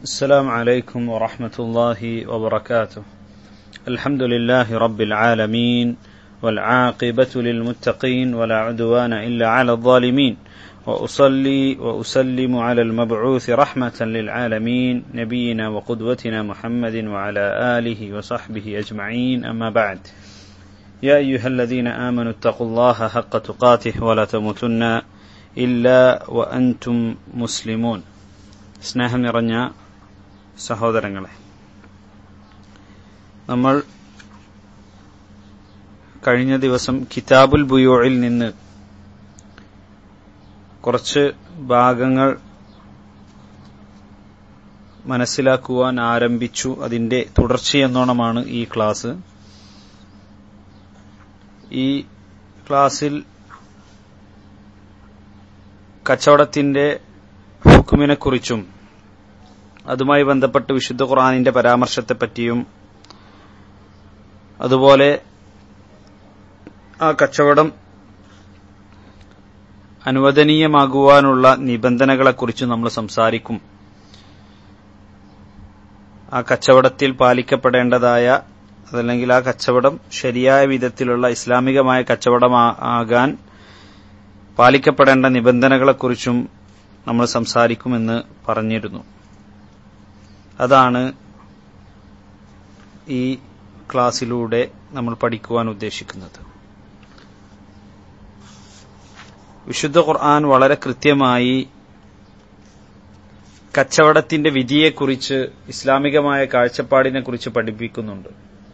السلام عليكم ورحمة الله وبركاته. الحمد لله رب العالمين والعاقبة للمتقين ولا عدوان إلا على الظالمين وأصلي وأسلم على المبعوث رحمة للعالمين نبينا وقدوتنا محمد وعلى آله وصحبه أجمعين أما بعد يا أيها الذين آمنوا اتقوا الله حق تقاته ولا تموتن إلا وأنتم مسلمون സ്നേഹം നിറഞ്ഞ സഹോദരങ്ങളെ നമ്മൾ കഴിഞ്ഞ ദിവസം കിതാബുൽ ബുയോയിൽ നിന്ന് കുറച്ച് ഭാഗങ്ങൾ മനസ്സിലാക്കുവാൻ ആരംഭിച്ചു അതിന്റെ തുടർച്ചയെന്നോണമാണ് ഈ ക്ലാസ് ഈ ക്ലാസ്സിൽ കച്ചവടത്തിന്റെ ഹുക്കുമിനെക്കുറിച്ചും അതുമായി ബന്ധപ്പെട്ട് വിശുദ്ധ ഖുർആാനിന്റെ പരാമർശത്തെപ്പറ്റിയും അതുപോലെ ആ കച്ചവടം അനുവദനീയമാകുവാനുള്ള നിബന്ധനകളെക്കുറിച്ച് നമ്മൾ സംസാരിക്കും ആ കച്ചവടത്തിൽ പാലിക്കപ്പെടേണ്ടതായ അതല്ലെങ്കിൽ ആ കച്ചവടം ശരിയായ വിധത്തിലുള്ള ഇസ്ലാമികമായ കച്ചവടമാകാൻ പാലിക്കപ്പെടേണ്ട നിബന്ധനകളെക്കുറിച്ചും നമ്മൾ സംസാരിക്കുമെന്ന് പറഞ്ഞിരുന്നു അതാണ് ഈ ക്ലാസ്സിലൂടെ നമ്മൾ പഠിക്കുവാൻ ഉദ്ദേശിക്കുന്നത് വിശുദ്ധ ഖുർആൻ വളരെ കൃത്യമായി കച്ചവടത്തിന്റെ വിധിയെക്കുറിച്ച് ഇസ്ലാമികമായ കാഴ്ചപ്പാടിനെ കുറിച്ച് പഠിപ്പിക്കുന്നുണ്ട്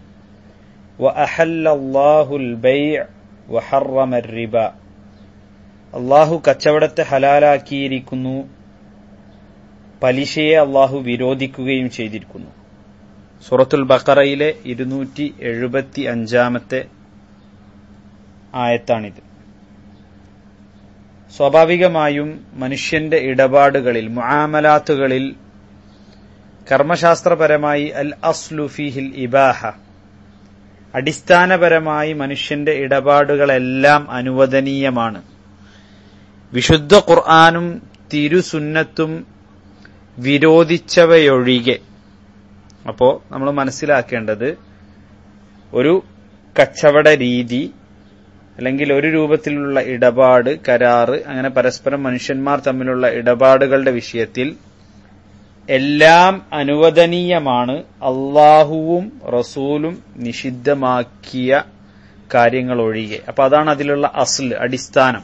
അള്ളാഹു കച്ചവടത്തെ ഹലാലാക്കിയിരിക്കുന്നു പലിശയെ അള്ളാഹു വിരോധിക്കുകയും ചെയ്തിരിക്കുന്നു സൂറത്തുൽ ബക്കറയിലെ ഇരുന്നൂറ്റി എഴുപത്തി അഞ്ചാമത്തെ ആയത്താണിത് സ്വാഭാവികമായും മനുഷ്യന്റെ ഇടപാടുകളിൽ മുആമലാത്തുകളിൽ കർമ്മശാസ്ത്രപരമായി അൽ അസ്ലുഫിഹിൽ ഇബാഹ അടിസ്ഥാനപരമായി മനുഷ്യന്റെ ഇടപാടുകളെല്ലാം അനുവദനീയമാണ് വിശുദ്ധ ഖുർആാനും തിരുസുന്നത്തും വിരോധിച്ചവയൊഴികെ അപ്പോ നമ്മൾ മനസ്സിലാക്കേണ്ടത് ഒരു കച്ചവട രീതി അല്ലെങ്കിൽ ഒരു രൂപത്തിലുള്ള ഇടപാട് കരാറ് അങ്ങനെ പരസ്പരം മനുഷ്യന്മാർ തമ്മിലുള്ള ഇടപാടുകളുടെ വിഷയത്തിൽ എല്ലാം അനുവദനീയമാണ് അള്ളാഹുവും റസൂലും നിഷിദ്ധമാക്കിയ കാര്യങ്ങൾ ഒഴികെ അപ്പൊ അതാണ് അതിലുള്ള അസ്ൽ അടിസ്ഥാനം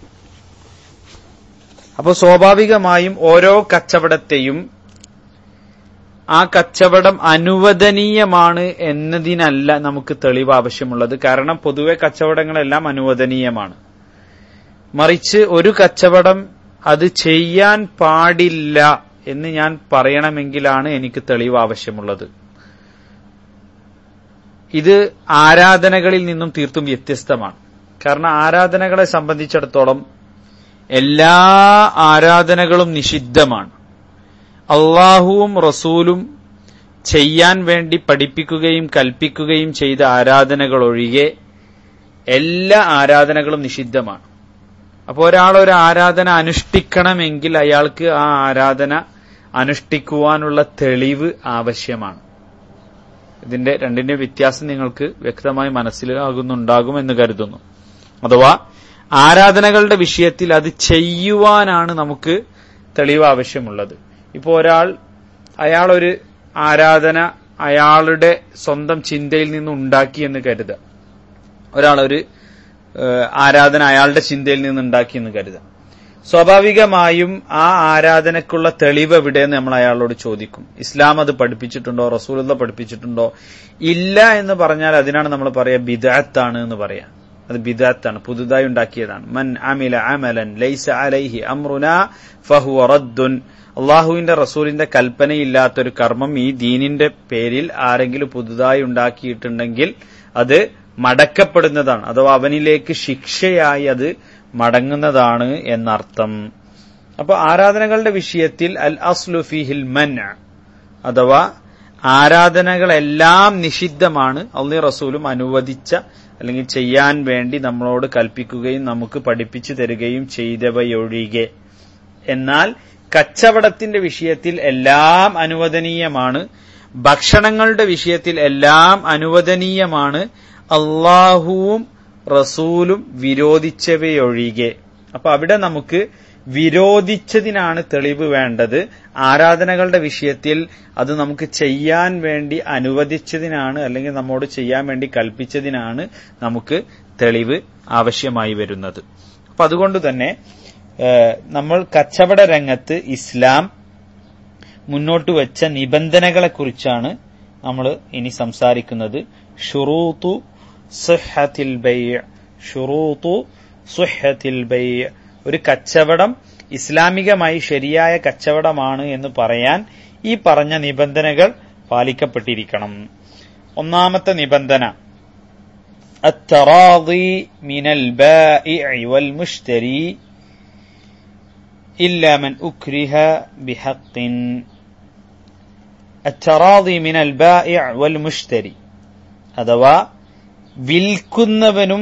അപ്പോൾ സ്വാഭാവികമായും ഓരോ കച്ചവടത്തെയും ആ കച്ചവടം അനുവദനീയമാണ് എന്നതിനല്ല നമുക്ക് തെളിവ് ആവശ്യമുള്ളത് കാരണം പൊതുവെ കച്ചവടങ്ങളെല്ലാം അനുവദനീയമാണ് മറിച്ച് ഒരു കച്ചവടം അത് ചെയ്യാൻ പാടില്ല എന്ന് ഞാൻ പറയണമെങ്കിലാണ് എനിക്ക് തെളിവ് ആവശ്യമുള്ളത് ഇത് ആരാധനകളിൽ നിന്നും തീർത്തും വ്യത്യസ്തമാണ് കാരണം ആരാധനകളെ സംബന്ധിച്ചിടത്തോളം എല്ലാ ആരാധനകളും നിഷിദ്ധമാണ് അള്ളാഹുവും റസൂലും ചെയ്യാൻ വേണ്ടി പഠിപ്പിക്കുകയും കൽപ്പിക്കുകയും ചെയ്ത ആരാധനകൾ ഒഴികെ എല്ലാ ആരാധനകളും നിഷിദ്ധമാണ് അപ്പോൾ ഒരാൾ ഒരു ആരാധന അനുഷ്ഠിക്കണമെങ്കിൽ അയാൾക്ക് ആ ആരാധന അനുഷ്ഠിക്കുവാനുള്ള തെളിവ് ആവശ്യമാണ് ഇതിന്റെ രണ്ടിന്റെ വ്യത്യാസം നിങ്ങൾക്ക് വ്യക്തമായി മനസ്സിലാകുന്നുണ്ടാകും എന്ന് കരുതുന്നു അഥവാ ആരാധനകളുടെ വിഷയത്തിൽ അത് ചെയ്യുവാനാണ് നമുക്ക് തെളിവ് ആവശ്യമുള്ളത് ഇപ്പോൾ ഒരാൾ അയാളൊരു ആരാധന അയാളുടെ സ്വന്തം ചിന്തയിൽ നിന്ന് ഉണ്ടാക്കി എന്ന് കരുതുക ഒരാളൊരു ആരാധന അയാളുടെ ചിന്തയിൽ നിന്ന് ഉണ്ടാക്കി എന്ന് കരുതുക സ്വാഭാവികമായും ആ ആരാധനക്കുള്ള തെളിവ് എവിടെയെന്ന് നമ്മൾ അയാളോട് ചോദിക്കും ഇസ്ലാം അത് പഠിപ്പിച്ചിട്ടുണ്ടോ റസൂലത പഠിപ്പിച്ചിട്ടുണ്ടോ ഇല്ല എന്ന് പറഞ്ഞാൽ അതിനാണ് നമ്മൾ പറയാ ബിദാത്താണ് എന്ന് പറയാം അത് ബിദാത്താണ് പുതുതായി ഉണ്ടാക്കിയതാണ് മൻ അമില അമലൻ ലൈസ അലൈഹി അമ്രുന ഫഹുവ റദ്ദുൻ അള്ളാഹുവിന്റെ റസൂലിന്റെ കൽപ്പനയില്ലാത്തൊരു കർമ്മം ഈ ദീനിന്റെ പേരിൽ ആരെങ്കിലും പുതുതായി ഉണ്ടാക്കിയിട്ടുണ്ടെങ്കിൽ അത് മടക്കപ്പെടുന്നതാണ് അഥവാ അവനിലേക്ക് ശിക്ഷയായി അത് മടങ്ങുന്നതാണ് എന്നർത്ഥം അപ്പൊ ആരാധനകളുടെ വിഷയത്തിൽ അൽ അസ്ലുഫിഹിൽ മൻ അഥവാ ആരാധനകളെല്ലാം നിഷിദ്ധമാണ് അള്ളി റസൂലും അനുവദിച്ച അല്ലെങ്കിൽ ചെയ്യാൻ വേണ്ടി നമ്മളോട് കൽപ്പിക്കുകയും നമുക്ക് പഠിപ്പിച്ചു തരികയും ചെയ്തവയൊഴികെ എന്നാൽ കച്ചവടത്തിന്റെ വിഷയത്തിൽ എല്ലാം അനുവദനീയമാണ് ഭക്ഷണങ്ങളുടെ വിഷയത്തിൽ എല്ലാം അനുവദനീയമാണ് അള്ളാഹുവും റസൂലും വിരോധിച്ചവയൊഴികെ അപ്പൊ അവിടെ നമുക്ക് വിരോധിച്ചതിനാണ് തെളിവ് വേണ്ടത് ആരാധനകളുടെ വിഷയത്തിൽ അത് നമുക്ക് ചെയ്യാൻ വേണ്ടി അനുവദിച്ചതിനാണ് അല്ലെങ്കിൽ നമ്മോട് ചെയ്യാൻ വേണ്ടി കൽപ്പിച്ചതിനാണ് നമുക്ക് തെളിവ് ആവശ്യമായി വരുന്നത് അപ്പൊ അതുകൊണ്ട് തന്നെ നമ്മൾ കച്ചവട രംഗത്ത് ഇസ്ലാം മുന്നോട്ട് വെച്ച നിബന്ധനകളെ കുറിച്ചാണ് നമ്മൾ ഇനി സംസാരിക്കുന്നത് ഷുറൂത്തു സുഹത്തിൽ ബൈ ഷുറൂത്തു സുഹത്തിൽ ബൈ ഒരു കച്ചവടം ഇസ്ലാമികമായി ശരിയായ കച്ചവടമാണ് എന്ന് പറയാൻ ഈ പറഞ്ഞ നിബന്ധനകൾ പാലിക്കപ്പെട്ടിരിക്കണം ഒന്നാമത്തെ നിബന്ധന التراضي من البائع والمشتري إلا من أكره بحق التراضي من البائع والمشتري അഥവാ വിൽക്കുന്നവനും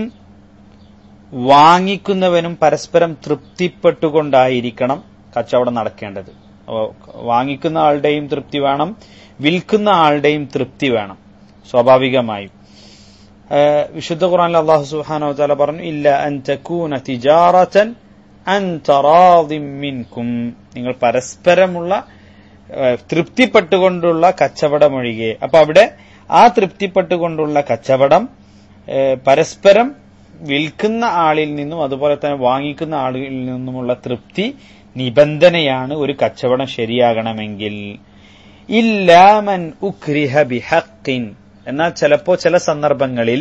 വാങ്ങിക്കുന്നവനും പരസ്പരം തൃപ്തിപ്പെട്ടുകൊണ്ടായിരിക്കണം കച്ചവടം നടക്കേണ്ടത് വാങ്ങിക്കുന്ന ആളുടെയും തൃപ്തി വേണം വിൽക്കുന്ന ആളുടെയും തൃപ്തി വേണം സ്വാഭാവികമായും വിശുദ്ധ ഖുറാനിൽ അള്ളാഹു സുഹാനോ താല പറഞ്ഞു ഇല്ല അൻ തകൂന തിജാറത്തൻ അൻ മിൻകും നിങ്ങൾ പരസ്പരമുള്ള തൃപ്തിപ്പെട്ടുകൊണ്ടുള്ള കച്ചവടമൊഴികെ അപ്പൊ അവിടെ ആ തൃപ്തിപ്പെട്ടുകൊണ്ടുള്ള കച്ചവടം പരസ്പരം വിൽക്കുന്ന ആളിൽ നിന്നും അതുപോലെ തന്നെ വാങ്ങിക്കുന്ന ആളിൽ നിന്നുമുള്ള തൃപ്തി നിബന്ധനയാണ് ഒരു കച്ചവടം ശരിയാകണമെങ്കിൽ ഇല്ലാമൻ ഉഖ്രിഹ ബിഹക്കിൻ എന്നാൽ ചിലപ്പോ ചില സന്ദർഭങ്ങളിൽ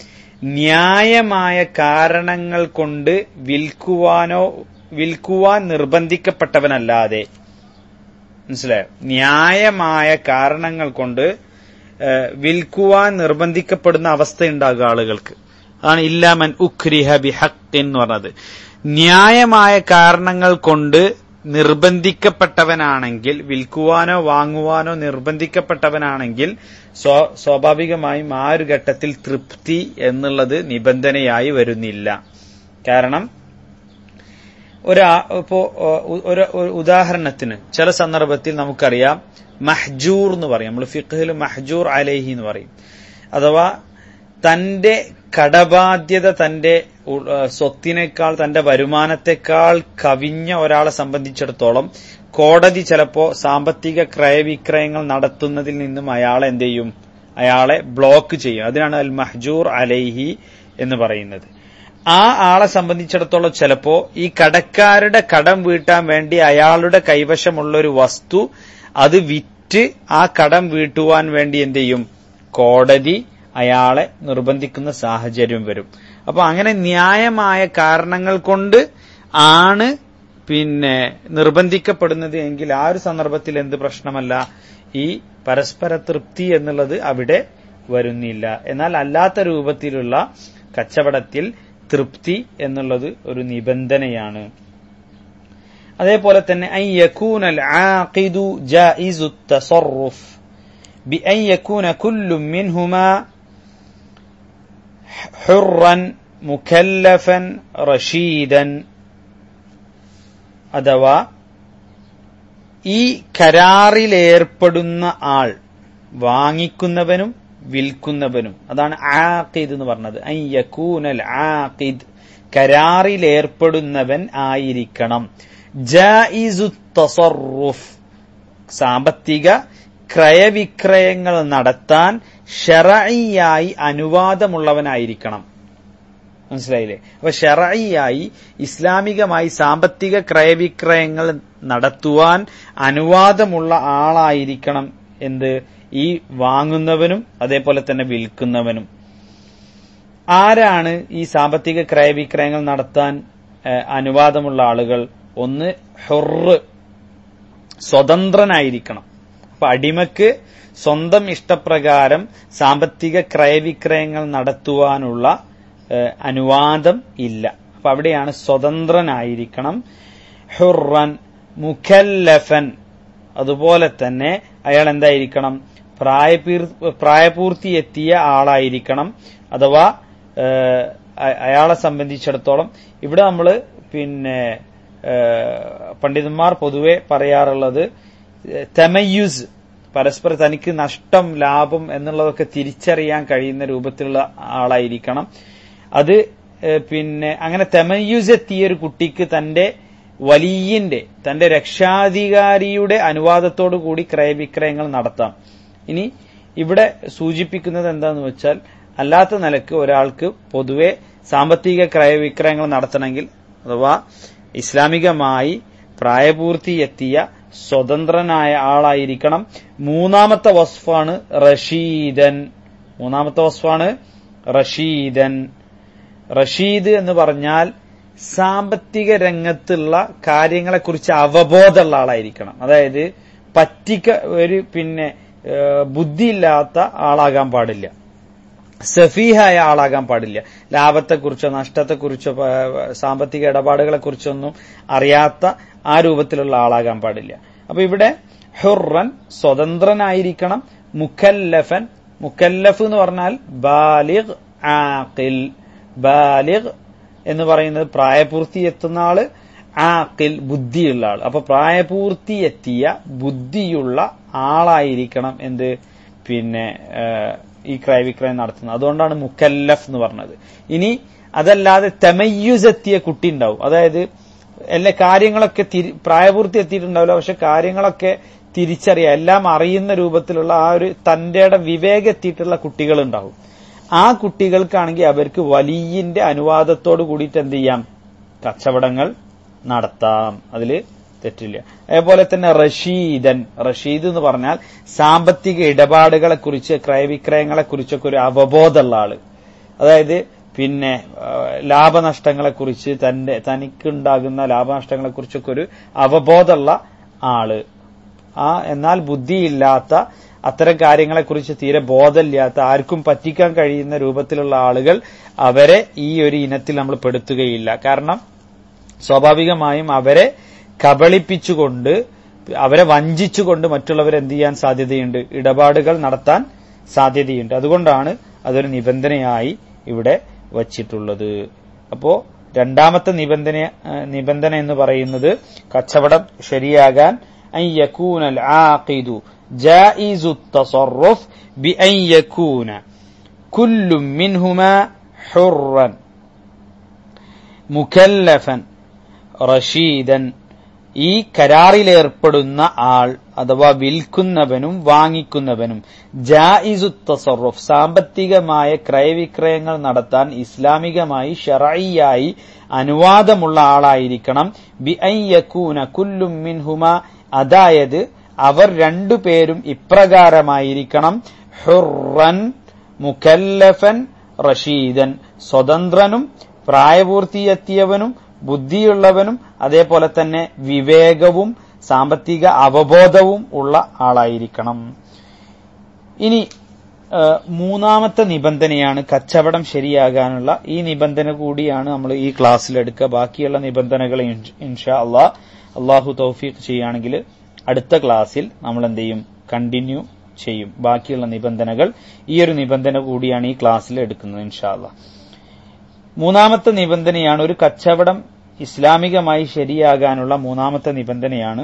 ന്യായമായ കാരണങ്ങൾ കൊണ്ട് വിൽക്കുവാനോ വിൽക്കുവാൻ നിർബന്ധിക്കപ്പെട്ടവനല്ലാതെ മനസ്സിലായോ ന്യായമായ കാരണങ്ങൾ കൊണ്ട് വിൽക്കുവാൻ നിർബന്ധിക്കപ്പെടുന്ന അവസ്ഥയുണ്ടാകുക ആളുകൾക്ക് അതാണ് ഇല്ലാമൻ ഉഖ്രിഹ ബിഹഖ് എന്ന് പറഞ്ഞത് ന്യായമായ കാരണങ്ങൾ കൊണ്ട് നിർബന്ധിക്കപ്പെട്ടവനാണെങ്കിൽ വിൽക്കുവാനോ വാങ്ങുവാനോ നിർബന്ധിക്കപ്പെട്ടവനാണെങ്കിൽ സ്വാഭാവികമായും ആ ഒരു ഘട്ടത്തിൽ തൃപ്തി എന്നുള്ളത് നിബന്ധനയായി വരുന്നില്ല കാരണം ഒരാ ഇപ്പോ ഒരു ഉദാഹരണത്തിന് ചില സന്ദർഭത്തിൽ നമുക്കറിയാം മഹ്ജൂർ എന്ന് പറയും നമ്മൾ ഫിഖിൽ മഹ്ജൂർ അലേഹി എന്ന് പറയും അഥവാ തന്റെ കടബാധ്യത തന്റെ സ്വത്തിനേക്കാൾ തന്റെ വരുമാനത്തെക്കാൾ കവിഞ്ഞ ഒരാളെ സംബന്ധിച്ചിടത്തോളം കോടതി ചിലപ്പോ സാമ്പത്തിക ക്രയവിക്രയങ്ങൾ നടത്തുന്നതിൽ നിന്നും അയാളെ എന്ത് ചെയ്യും അയാളെ ബ്ലോക്ക് ചെയ്യും അതിനാണ് അൽ മഹ്ജൂർ അലൈഹി എന്ന് പറയുന്നത് ആ ആളെ സംബന്ധിച്ചിടത്തോളം ചിലപ്പോ ഈ കടക്കാരുടെ കടം വീട്ടാൻ വേണ്ടി അയാളുടെ കൈവശമുള്ള ഒരു വസ്തു അത് വിറ്റ് ആ കടം വീട്ടുവാൻ വേണ്ടി എന്ത് ചെയ്യും കോടതി അയാളെ നിർബന്ധിക്കുന്ന സാഹചര്യം വരും അപ്പൊ അങ്ങനെ ന്യായമായ കാരണങ്ങൾ കൊണ്ട് ആണ് പിന്നെ നിർബന്ധിക്കപ്പെടുന്നത് എങ്കിൽ ആ ഒരു സന്ദർഭത്തിൽ എന്ത് പ്രശ്നമല്ല ഈ പരസ്പര തൃപ്തി എന്നുള്ളത് അവിടെ വരുന്നില്ല എന്നാൽ അല്ലാത്ത രൂപത്തിലുള്ള കച്ചവടത്തിൽ തൃപ്തി എന്നുള്ളത് ഒരു നിബന്ധനയാണ് അതേപോലെ തന്നെ ഐ യകൂനൽ ആഖിദു ജായിസു തസറുഫ് بأن يكون كل منهما حرا مكلفا رشيدا അഥവാ ഈ കരാറിലേർപ്പെടുന്ന ആൾ വാങ്ങിക്കുന്നവനും വിൽക്കുന്നവനും അതാണ് ആഖിദ് എന്ന് പറഞ്ഞത് ഐ യകൂനൽ ആഖിദ് കരാറിലേർപ്പെടുന്നവൻ ആയിരിക്കണം ജായിസു തസറുഫ് സാമ്പത്തിക ക്രയവിക്രയങ്ങൾ നടത്താൻ ഷെറയിയായി അനുവാദമുള്ളവനായിരിക്കണം മനസ്സിലായില്ലേ അപ്പൊ ഷെറയിയായി ഇസ്ലാമികമായി സാമ്പത്തിക ക്രയവിക്രയങ്ങൾ നടത്തുവാൻ അനുവാദമുള്ള ആളായിരിക്കണം എന്ത് ഈ വാങ്ങുന്നവനും അതേപോലെ തന്നെ വിൽക്കുന്നവനും ആരാണ് ഈ സാമ്പത്തിക ക്രയവിക്രയങ്ങൾ നടത്താൻ അനുവാദമുള്ള ആളുകൾ ഒന്ന് ഹൊറ് സ്വതന്ത്രനായിരിക്കണം അപ്പൊ അടിമക്ക് സ്വന്തം ഇഷ്ടപ്രകാരം സാമ്പത്തിക ക്രയവിക്രയങ്ങൾ നടത്തുവാനുള്ള അനുവാദം ഇല്ല അപ്പൊ അവിടെയാണ് സ്വതന്ത്രനായിരിക്കണം ഹുറൻ മുഖല്ലഫൻ അതുപോലെ തന്നെ അയാൾ എന്തായിരിക്കണം പ്രായപീർ പ്രായപൂർത്തി എത്തിയ ആളായിരിക്കണം അഥവാ അയാളെ സംബന്ധിച്ചിടത്തോളം ഇവിടെ നമ്മൾ പിന്നെ പണ്ഡിതന്മാർ പൊതുവെ പറയാറുള്ളത് തെമയുസ് പരസ്പരം തനിക്ക് നഷ്ടം ലാഭം എന്നുള്ളതൊക്കെ തിരിച്ചറിയാൻ കഴിയുന്ന രൂപത്തിലുള്ള ആളായിരിക്കണം അത് പിന്നെ അങ്ങനെ തെമയുസ് എത്തിയ ഒരു കുട്ടിക്ക് തന്റെ വലിയന്റെ തന്റെ രക്ഷാധികാരിയുടെ അനുവാദത്തോടു കൂടി ക്രയവിക്രയങ്ങൾ നടത്താം ഇനി ഇവിടെ സൂചിപ്പിക്കുന്നത് എന്താന്ന് വെച്ചാൽ അല്ലാത്ത നിലക്ക് ഒരാൾക്ക് പൊതുവെ സാമ്പത്തിക ക്രയവിക്രയങ്ങൾ നടത്തണമെങ്കിൽ അഥവാ ഇസ്ലാമികമായി പ്രായപൂർത്തി എത്തിയ സ്വതന്ത്രനായ ആളായിരിക്കണം മൂന്നാമത്തെ വസ്ഫാണ് റഷീദൻ മൂന്നാമത്തെ വസ്ഫാണ് റഷീദൻ റഷീദ് എന്ന് പറഞ്ഞാൽ സാമ്പത്തിക രംഗത്തുള്ള കാര്യങ്ങളെക്കുറിച്ച് അവബോധമുള്ള ആളായിരിക്കണം അതായത് പറ്റിക്ക ഒരു പിന്നെ ബുദ്ധിയില്ലാത്ത ആളാകാൻ പാടില്ല സഫീഹായ ആളാകാൻ പാടില്ല ലാഭത്തെക്കുറിച്ചോ നഷ്ടത്തെക്കുറിച്ചോ സാമ്പത്തിക ഇടപാടുകളെ കുറിച്ചൊന്നും അറിയാത്ത ആ രൂപത്തിലുള്ള ആളാകാൻ പാടില്ല അപ്പൊ ഇവിടെ ഹുറൻ സ്വതന്ത്രനായിരിക്കണം മുക്കല്ലഫൻ മുക്കല്ലഫ് എന്ന് പറഞ്ഞാൽ ബാലിഗ് ആഖിൽ ബാലിഗ് എന്ന് പറയുന്നത് പ്രായപൂർത്തി എത്തുന്ന ആള് ആക്കിൽ ബുദ്ധിയുള്ള ആൾ അപ്പൊ പ്രായപൂർത്തി എത്തിയ ബുദ്ധിയുള്ള ആളായിരിക്കണം എന്ത് പിന്നെ ഈ ക്രയവിക്രയം നടത്തുന്നത് അതുകൊണ്ടാണ് മുക്കല്ലഫ് എന്ന് പറഞ്ഞത് ഇനി അതല്ലാതെ തെമയ്യുസ് എത്തിയ കുട്ടി ഉണ്ടാവും അതായത് എല്ലാ കാര്യങ്ങളൊക്കെ തിരി പ്രായപൂർത്തി എത്തിയിട്ടുണ്ടാവില്ല പക്ഷെ കാര്യങ്ങളൊക്കെ തിരിച്ചറിയാം എല്ലാം അറിയുന്ന രൂപത്തിലുള്ള ആ ഒരു തന്റെ വിവേകം എത്തിയിട്ടുള്ള കുട്ടികൾ ഉണ്ടാവും ആ കുട്ടികൾക്കാണെങ്കിൽ അവർക്ക് വലിയന്റെ അനുവാദത്തോട് കൂടിയിട്ട് എന്ത് ചെയ്യാം കച്ചവടങ്ങൾ നടത്താം അതില് തെറ്റില്ല അതേപോലെ തന്നെ റഷീദൻ റഷീദ് എന്ന് പറഞ്ഞാൽ സാമ്പത്തിക ഇടപാടുകളെ കുറിച്ച് ക്രയവിക്രയങ്ങളെ കുറിച്ചൊക്കെ ഒരു അവബോധമുള്ള ആള് അതായത് പിന്നെ ലാഭനഷ്ടങ്ങളെ കുറിച്ച് തന്റെ തനിക്കുണ്ടാകുന്ന ലാഭനഷ്ടങ്ങളെ കുറിച്ചൊക്കെ ഒരു അവബോധമുള്ള ആള് ആ എന്നാൽ ബുദ്ധിയില്ലാത്ത അത്തരം കാര്യങ്ങളെക്കുറിച്ച് തീരെ ബോധമില്ലാത്ത ആർക്കും പറ്റിക്കാൻ കഴിയുന്ന രൂപത്തിലുള്ള ആളുകൾ അവരെ ഈ ഒരു ഇനത്തിൽ നമ്മൾ പെടുത്തുകയില്ല കാരണം സ്വാഭാവികമായും അവരെ കബളിപ്പിച്ചുകൊണ്ട് അവരെ വഞ്ചിച്ചുകൊണ്ട് മറ്റുള്ളവർ എന്ത് ചെയ്യാൻ സാധ്യതയുണ്ട് ഇടപാടുകൾ നടത്താൻ സാധ്യതയുണ്ട് അതുകൊണ്ടാണ് അതൊരു നിബന്ധനയായി ഇവിടെ വച്ചിട്ടുള്ളത് അപ്പോ രണ്ടാമത്തെ നിബന്ധന നിബന്ധന എന്ന് പറയുന്നത് കച്ചവടം ശരിയാകാൻ യക്കൂൻ അൽ ആഖിദു جائز التصرف بأن يكون كل منهما حرا مكلفا رشيدا ഈ കരാറിലേർപ്പെടുന്ന ആൾ അഥവാ വിൽക്കുന്നവനും വാങ്ങിക്കുന്നവനും ജായിസു തസറുഫ് സാമ്പത്തികമായ ക്രയവിക്രയങ്ങൾ നടത്താൻ ഇസ്ലാമികമായി ഷറയിയായി അനുവാദമുള്ള ആളായിരിക്കണം ബി ഐ യക്കൂന കുല്ലും മിൻഹുമ അതായത് അവർ രണ്ടുപേരും ഇപ്രകാരമായിരിക്കണം ഹുറൻ മുക്കല്ലഫൻ റഷീദൻ സ്വതന്ത്രനും പ്രായപൂർത്തിയെത്തിയവനും ബുദ്ധിയുള്ളവനും അതേപോലെ തന്നെ വിവേകവും സാമ്പത്തിക അവബോധവും ഉള്ള ആളായിരിക്കണം ഇനി മൂന്നാമത്തെ നിബന്ധനയാണ് കച്ചവടം ശരിയാകാനുള്ള ഈ നിബന്ധന കൂടിയാണ് നമ്മൾ ഈ ക്ലാസ്സിൽ എടുക്കുക ബാക്കിയുള്ള നിബന്ധനകൾ ഇൻഷാ അള്ളാഹ് അള്ളാഹു തൗഫീഖ് ചെയ്യുകയാണെങ്കിൽ അടുത്ത ക്ലാസ്സിൽ നമ്മൾ എന്ത് ചെയ്യും കണ്ടിന്യൂ ചെയ്യും ബാക്കിയുള്ള നിബന്ധനകൾ ഈ ഒരു നിബന്ധന കൂടിയാണ് ഈ ക്ലാസ്സിൽ എടുക്കുന്നത് ഇൻഷാല്ല മൂന്നാമത്തെ നിബന്ധനയാണ് ഒരു കച്ചവടം ഇസ്ലാമികമായി ശരിയാകാനുള്ള മൂന്നാമത്തെ നിബന്ധനയാണ്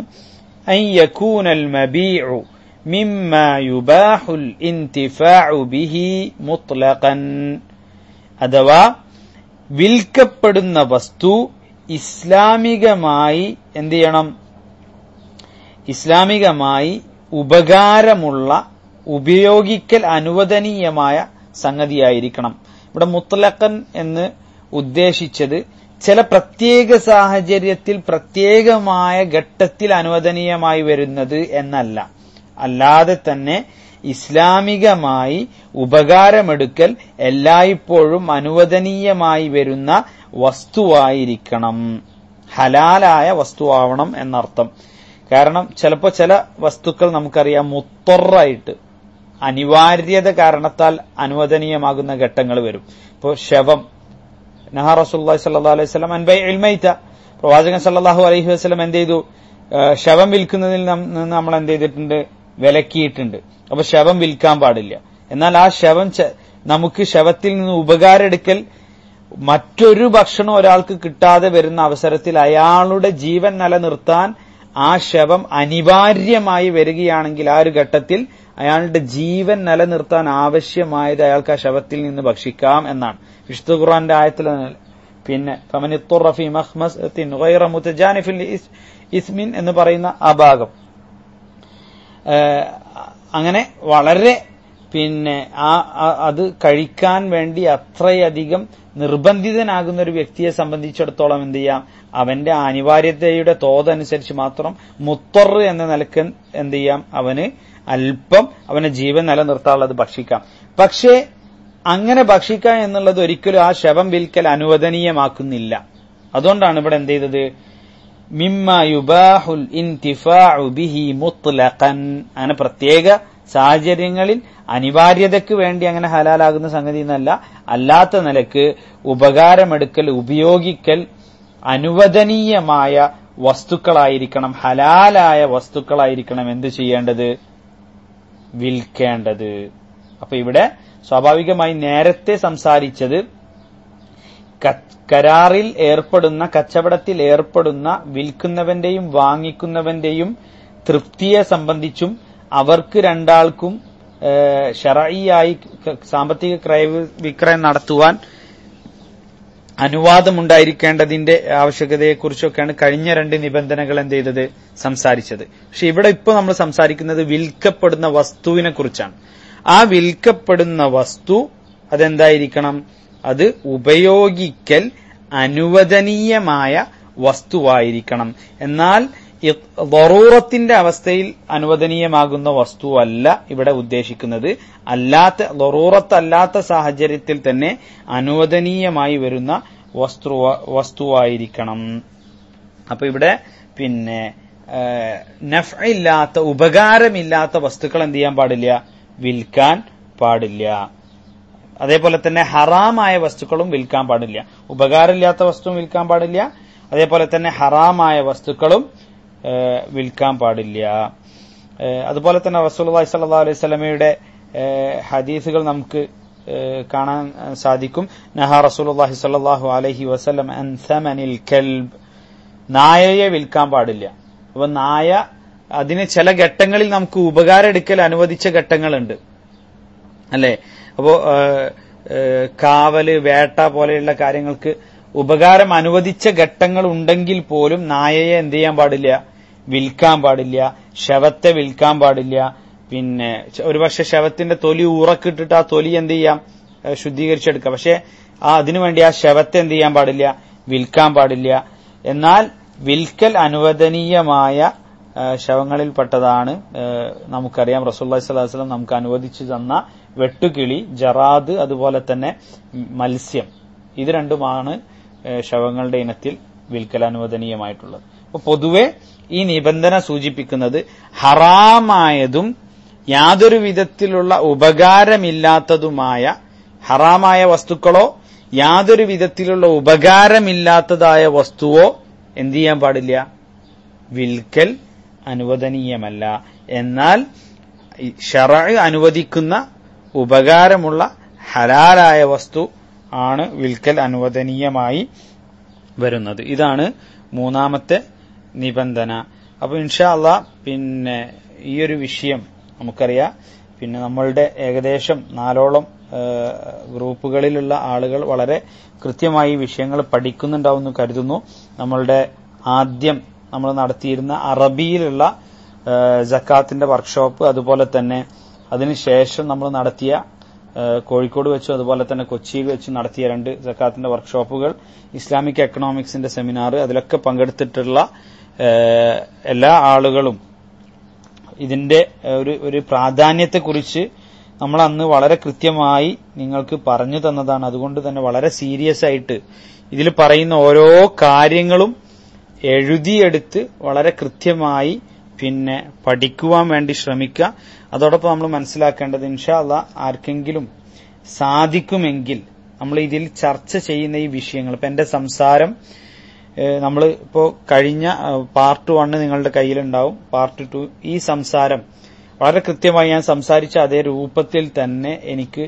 അഥവാ വിൽക്കപ്പെടുന്ന വസ്തു ഇസ്ലാമികമായി എന്ത് ചെയ്യണം ഇസ്ലാമികമായി ഉപകാരമുള്ള ഉപയോഗിക്കൽ അനുവദനീയമായ സംഗതിയായിരിക്കണം ഇവിടെ മുത്തലക്കൻ എന്ന് ഉദ്ദേശിച്ചത് ചില പ്രത്യേക സാഹചര്യത്തിൽ പ്രത്യേകമായ ഘട്ടത്തിൽ അനുവദനീയമായി വരുന്നത് എന്നല്ല അല്ലാതെ തന്നെ ഇസ്ലാമികമായി ഉപകാരമെടുക്കൽ എല്ലായ്പ്പോഴും അനുവദനീയമായി വരുന്ന വസ്തുവായിരിക്കണം ഹലാലായ വസ്തുവാവണം എന്നർത്ഥം കാരണം ചിലപ്പോൾ ചില വസ്തുക്കൾ നമുക്കറിയാം മുത്തൊറായിട്ട് അനിവാര്യത കാരണത്താൽ അനുവദനീയമാകുന്ന ഘട്ടങ്ങൾ വരും ഇപ്പോൾ ശവം നഹാ റസൂല്ലി സല്ലാ അലൈഹി സ്വലം അൻബൈ എൽമൈത്ത പ്രവാചകൻ സല്ലാഹു അലൈഹി വസ്ലം എന്ത് ചെയ്തു ശവം വിൽക്കുന്നതിൽ നിന്ന് നമ്മൾ എന്ത് ചെയ്തിട്ടുണ്ട് വിലക്കിയിട്ടുണ്ട് അപ്പൊ ശവം വിൽക്കാൻ പാടില്ല എന്നാൽ ആ ശവം നമുക്ക് ശവത്തിൽ നിന്ന് ഉപകാരം എടുക്കൽ മറ്റൊരു ഭക്ഷണം ഒരാൾക്ക് കിട്ടാതെ വരുന്ന അവസരത്തിൽ അയാളുടെ ജീവൻ നിലനിർത്താൻ ആ ശവം അനിവാര്യമായി വരികയാണെങ്കിൽ ആ ഒരു ഘട്ടത്തിൽ അയാളുടെ ജീവൻ നിലനിർത്താൻ ആവശ്യമായത് അയാൾക്ക് ആ ശവത്തിൽ നിന്ന് ഭക്ഷിക്കാം എന്നാണ് വിശുദ്ധ ഖുർആന്റെ ആയത്തിൽ പിന്നെ ഫമനിത്തുറഫി മഹ്മസിൻ ഗൈറ മുതജാനിഫിൽ ഇസ്മിൻ എന്ന് പറയുന്ന ആ ഭാഗം ഏഹ് അങ്ങനെ വളരെ പിന്നെ ആ ആ- അത് കഴിക്കാൻ വേണ്ടി അത്രയധികം നിർബന്ധിതനാകുന്ന ഒരു വ്യക്തിയെ സംബന്ധിച്ചിടത്തോളം എന്ത് ചെയ്യാം അവന്റെ അനിവാര്യതയുടെ തോതനുസരിച്ച് മാത്രം മുത്തറ് എന്ന നിലക്ക് എന്ത് ചെയ്യാം അവന് അല്പം അവന്റെ ജീവൻ നിലനിർത്താനുള്ളത് ഭക്ഷിക്കാം പക്ഷേ അങ്ങനെ ഭക്ഷിക്കുക എന്നുള്ളത് ഒരിക്കലും ആ ശവം വിൽക്കൽ അനുവദനീയമാക്കുന്നില്ല അതുകൊണ്ടാണ് ഇവിടെ എന്ത് ചെയ്തത് മിമ്മ യുബാഹുൽ ഇന്തിഫാഉ ബിഹി മുത്ലഖൻ അങ്ങനെ പ്രത്യേക സാഹചര്യങ്ങളിൽ അനിവാര്യതയ്ക്ക് വേണ്ടി അങ്ങനെ ഹലാലാകുന്ന സംഗതി എന്നല്ല അല്ലാത്ത നിലക്ക് ഉപകാരമെടുക്കൽ ഉപയോഗിക്കൽ അനുവദനീയമായ വസ്തുക്കളായിരിക്കണം ഹലാലായ വസ്തുക്കളായിരിക്കണം എന്ത് ചെയ്യേണ്ടത് വിൽക്കേണ്ടത് അപ്പൊ ഇവിടെ സ്വാഭാവികമായി നേരത്തെ സംസാരിച്ചത് ക- കരാറിൽ ഏർപ്പെടുന്ന കച്ചവടത്തിൽ ഏർപ്പെടുന്ന വിൽക്കുന്നവന്റെയും വാങ്ങിക്കുന്നവന്റെയും തൃപ്തിയെ സംബന്ധിച്ചും അവർക്ക് രണ്ടാൾക്കും ഷറായിയായി സാമ്പത്തിക ക്രയ വിക്രയം നടത്തുവാൻ അനുവാദമുണ്ടായിരിക്കേണ്ടതിന്റെ ആവശ്യകതയെക്കുറിച്ചൊക്കെയാണ് കഴിഞ്ഞ രണ്ട് നിബന്ധനകൾ എന്ത് ചെയ്തത് സംസാരിച്ചത് പക്ഷെ ഇവിടെ ഇപ്പോൾ നമ്മൾ സംസാരിക്കുന്നത് വിൽക്കപ്പെടുന്ന വസ്തുവിനെ കുറിച്ചാണ് ആ വിൽക്കപ്പെടുന്ന വസ്തു അതെന്തായിരിക്കണം അത് ഉപയോഗിക്കൽ അനുവദനീയമായ വസ്തുവായിരിക്കണം എന്നാൽ ലറൂറത്തിന്റെ അവസ്ഥയിൽ അനുവദനീയമാകുന്ന വസ്തുവല്ല ഇവിടെ ഉദ്ദേശിക്കുന്നത് അല്ലാത്ത ലറൂറത്തല്ലാത്ത സാഹചര്യത്തിൽ തന്നെ അനുവദനീയമായി വരുന്ന വസ്തു വസ്തുവായിരിക്കണം അപ്പൊ ഇവിടെ പിന്നെ നഫ് ഇല്ലാത്ത ഉപകാരമില്ലാത്ത വസ്തുക്കൾ എന്ത് ചെയ്യാൻ പാടില്ല വിൽക്കാൻ പാടില്ല അതേപോലെ തന്നെ ഹറാമായ വസ്തുക്കളും വിൽക്കാൻ പാടില്ല ഉപകാരമില്ലാത്ത വസ്തുവും വിൽക്കാൻ പാടില്ല അതേപോലെ തന്നെ ഹറാമായ വസ്തുക്കളും ഏഹ്, വിൽക്കാൻ പാടില്ല ഏഹ്, അതുപോലെ തന്നെ റസൂലുള്ളാഹി സ്വല്ലല്ലാഹു അലൈഹി വസല്ലമയുടെ ഏഹ്, ഹദീസുകൾ നമുക്ക് ഏഹ്, കാണാൻ ഏഹ്, സാധിക്കും നഹ റസൂലുള്ളാഹി സ്വല്ലല്ലാഹു അലൈഹി വസല്ലം അൻ സമനിൽ കൽബ് നായയെ വിൽക്കാൻ പാടില്ല അപ്പൊ നായ അതിന് ചില ഘട്ടങ്ങളിൽ നമുക്ക് ഉപകാരം എടുക്കൽ അനുവദിച്ച ഘട്ടങ്ങളുണ്ട് അല്ലെ അപ്പോ ഏഹ്, ഏഹ്, കാവല് വേട്ട പോലെയുള്ള കാര്യങ്ങൾക്ക് ഉപകാരം അനുവദിച്ച ഘട്ടങ്ങൾ ഉണ്ടെങ്കിൽ പോലും നായയെ എന്ത് ചെയ്യാൻ പാടില്ല വിൽക്കാൻ പാടില്ല ശവത്തെ വിൽക്കാൻ പാടില്ല പിന്നെ ച- ഒരുപക്ഷെ ശവത്തിന്റെ തൊലി ഉറക്കിട്ടിട്ട് ആ തൊലി എന്ത് ചെയ്യാം ഏഹ്, ശുദ്ധീകരിച്ചെടുക്കാം പക്ഷെ ആ അതിനുവേണ്ടി ആ ശവത്തെ എന്ത് ചെയ്യാൻ പാടില്ല വിൽക്കാൻ പാടില്ല എന്നാൽ വിൽക്കൽ അനുവദനീയമായ ഏഹ് ശവങ്ങളിൽപ്പെട്ടതാണ് ഏഹ് നമുക്കറിയാം റസൂല്ലി സ്വലാസ്ലം നമുക്ക് അനുവദിച്ചു തന്ന വെട്ടുകിളി ജറാദ് അതുപോലെ തന്നെ മത്സ്യം ഇത് രണ്ടുമാണ് ഏഹ് ശവങ്ങളുടെ ഇനത്തിൽ വിൽക്കൽ അനുവദനീയമായിട്ടുള്ളത് അപ്പൊ പൊതുവെ ഈ നിബന്ധന സൂചിപ്പിക്കുന്നത് ഹറാമായതും യാതൊരു വിധത്തിലുള്ള ഉപകാരമില്ലാത്തതുമായ ഹറാമായ വസ്തുക്കളോ യാതൊരു വിധത്തിലുള്ള ഉപകാരമില്ലാത്തതായ വസ്തുവോ എന്ത് ചെയ്യാൻ പാടില്ല വിൽക്കൽ അനുവദനീയമല്ല എന്നാൽ ഷറ അനുവദിക്കുന്ന ഉപകാരമുള്ള ഹലാലായ വസ്തു ആണ് വിൽക്കൽ അനുവദനീയമായി വരുന്നത് ഇതാണ് മൂന്നാമത്തെ നിബന്ധന അപ്പൊ ഇൻഷാ അള്ളാ പിന്നെ ഈ ഒരു വിഷയം നമുക്കറിയാം പിന്നെ നമ്മളുടെ ഏകദേശം നാലോളം ഏഹ്, ഗ്രൂപ്പുകളിലുള്ള ആളുകൾ വളരെ കൃത്യമായി ഈ വിഷയങ്ങൾ പഠിക്കുന്നുണ്ടാവുമെന്ന് കരുതുന്നു നമ്മളുടെ ആദ്യം നമ്മൾ നടത്തിയിരുന്ന അറബിയിലുള്ള ഏഹ്, ജക്കാത്തിന്റെ വർക്ക്ഷോപ്പ് അതുപോലെ തന്നെ അതിനുശേഷം നമ്മൾ നടത്തിയ ഏഹ്, കോഴിക്കോട് വെച്ചും അതുപോലെ തന്നെ കൊച്ചിയിൽ വെച്ചും നടത്തിയ രണ്ട് ജക്കാത്തിന്റെ വർക്ക്ഷോപ്പുകൾ ഇസ്ലാമിക് എക്കണോമിക്സിന്റെ സെമിനാർ അതിലൊക്കെ പങ്കെടുത്തിട്ടുള്ള ഏഹ്, എല്ലാ ആളുകളും ഇതിന്റെ ഏഹ്, ഒരു ഒരു പ്രാധാന്യത്തെക്കുറിച്ച് നമ്മൾ അന്ന് വളരെ കൃത്യമായി നിങ്ങൾക്ക് പറഞ്ഞു തന്നതാണ് അതുകൊണ്ട് തന്നെ വളരെ സീരിയസ് ആയിട്ട് ഇതിൽ പറയുന്ന ഓരോ കാര്യങ്ങളും എഴുതിയെടുത്ത് വളരെ കൃത്യമായി പിന്നെ പഠിക്കുവാൻ വേണ്ടി ശ്രമിക്കുക അതോടൊപ്പം നമ്മൾ മനസ്സിലാക്കേണ്ടത് ഇൻഷാ അള്ളാ ആർക്കെങ്കിലും സാധിക്കുമെങ്കിൽ നമ്മൾ ഇതിൽ ചർച്ച ചെയ്യുന്ന ഈ വിഷയങ്ങൾ ഇപ്പൊ എന്റെ സംസാരം നമ്മൾ ഇപ്പോ കഴിഞ്ഞ പാർട്ട് വണ്ണ് നിങ്ങളുടെ കയ്യിലുണ്ടാവും പാർട്ട് ടു ഈ സംസാരം വളരെ കൃത്യമായി ഞാൻ സംസാരിച്ച അതേ രൂപത്തിൽ തന്നെ എനിക്ക്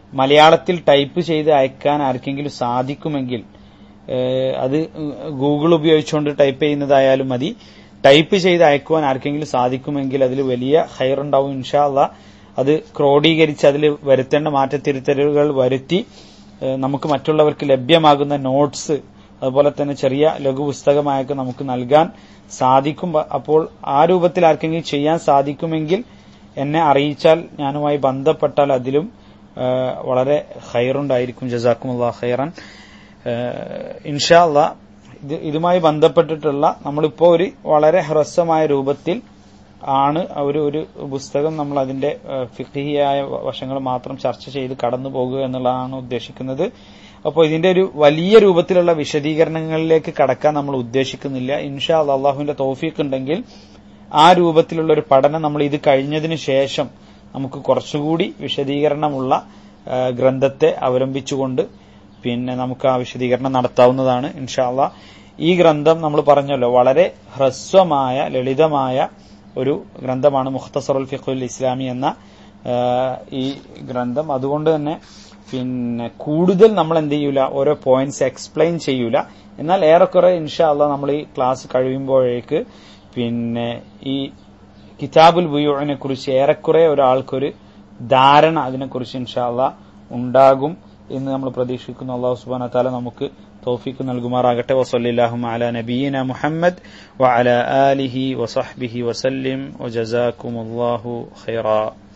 മലയാളത്തിൽ ടൈപ്പ് ചെയ്ത് അയക്കാൻ ആർക്കെങ്കിലും സാധിക്കുമെങ്കിൽ ഏഹ് അത് ഗൂഗിൾ ഉപയോഗിച്ചുകൊണ്ട് ടൈപ്പ് ചെയ്യുന്നതായാലും മതി ടൈപ്പ് ചെയ്ത് അയക്കുവാൻ ആർക്കെങ്കിലും സാധിക്കുമെങ്കിൽ അതിൽ വലിയ ഹൈറുണ്ടാവും ഇൻഷാ അള്ളാ അത് ക്രോഡീകരിച്ച് അതിൽ വരുത്തേണ്ട മാറ്റത്തിരുത്തലുകൾ വരുത്തി ഏഹ് നമുക്ക് മറ്റുള്ളവർക്ക് ലഭ്യമാകുന്ന നോട്ട്സ് അതുപോലെ തന്നെ ചെറിയ ലഘു പുസ്തകമായൊക്കെ നമുക്ക് നൽകാൻ സാധിക്കും അപ്പോൾ ആ രൂപത്തിൽ ആർക്കെങ്കിലും ചെയ്യാൻ സാധിക്കുമെങ്കിൽ എന്നെ അറിയിച്ചാൽ ഞാനുമായി ബന്ധപ്പെട്ടാൽ അതിലും ഏഹ് വളരെ ഹൈറുണ്ടായിരിക്കും ജസാക്കുമുള്ള ഹൈറൻ ഇൻഷാ അള്ളാ ഇത് ഇതുമായി ബന്ധപ്പെട്ടിട്ടുള്ള നമ്മളിപ്പോ ഒരു വളരെ ഹ്രസ്വമായ രൂപത്തിൽ ആണ് ഒരു ഒരു പുസ്തകം നമ്മൾ അതിന്റെ ഫിഖിയായ വശങ്ങൾ മാത്രം ചർച്ച ചെയ്ത് കടന്നു പോകുക എന്നുള്ളതാണ് ഉദ്ദേശിക്കുന്നത് അപ്പോൾ ഇതിന്റെ ഒരു വലിയ രൂപത്തിലുള്ള വിശദീകരണങ്ങളിലേക്ക് കടക്കാൻ നമ്മൾ ഉദ്ദേശിക്കുന്നില്ല ഇൻഷാ അള്ളാ അള്ളാഹുവിന്റെ തോഫീക്ക് ഉണ്ടെങ്കിൽ ആ രൂപത്തിലുള്ള ഒരു പഠനം നമ്മൾ ഇത് കഴിഞ്ഞതിന് ശേഷം നമുക്ക് കുറച്ചുകൂടി വിശദീകരണമുള്ള ആ, ഗ്രന്ഥത്തെ അവലംബിച്ചുകൊണ്ട് പിന്നെ നമുക്ക് ആ വിശദീകരണം നടത്താവുന്നതാണ് ഇൻഷാല്ല ഈ ഗ്രന്ഥം നമ്മൾ പറഞ്ഞല്ലോ വളരെ ഹ്രസ്വമായ ലളിതമായ ഒരു ഗ്രന്ഥമാണ് മുഖ്തസറുൽ ഫിഖുൽ ഇസ്ലാമി എന്ന ആ, ഈ ഗ്രന്ഥം അതുകൊണ്ട് തന്നെ പിന്നെ കൂടുതൽ നമ്മൾ എന്ത് ചെയ്യൂല ഓരോ പോയിന്റ്സ് എക്സ്പ്ലെയിൻ ചെയ്യൂല എന്നാൽ ഏറെക്കുറെ ഇൻഷാല്ല നമ്മൾ ഈ ക്ലാസ് കഴിയുമ്പോഴേക്ക് പിന്നെ ഈ കിതാബുൽ ബുയൂനെ കുറിച്ച് ഏറെക്കുറെ ഒരാൾക്കൊരു ധാരണ അതിനെക്കുറിച്ച് ഇൻഷാല്ല ഉണ്ടാകും എന്ന് നമ്മൾ പ്രതീക്ഷിക്കുന്നു അള്ളാഹു സുബാന താല നമുക്ക് തോഫിക്ക് നൽകുമാറാകട്ടെ വസല്ലാഹു അല നബീന മുഹമ്മദ് വഅല ആലിഹി വസഹ്ബിഹി വസല്ലിം വജസാക്കുമുല്ലാഹു ഖൈറ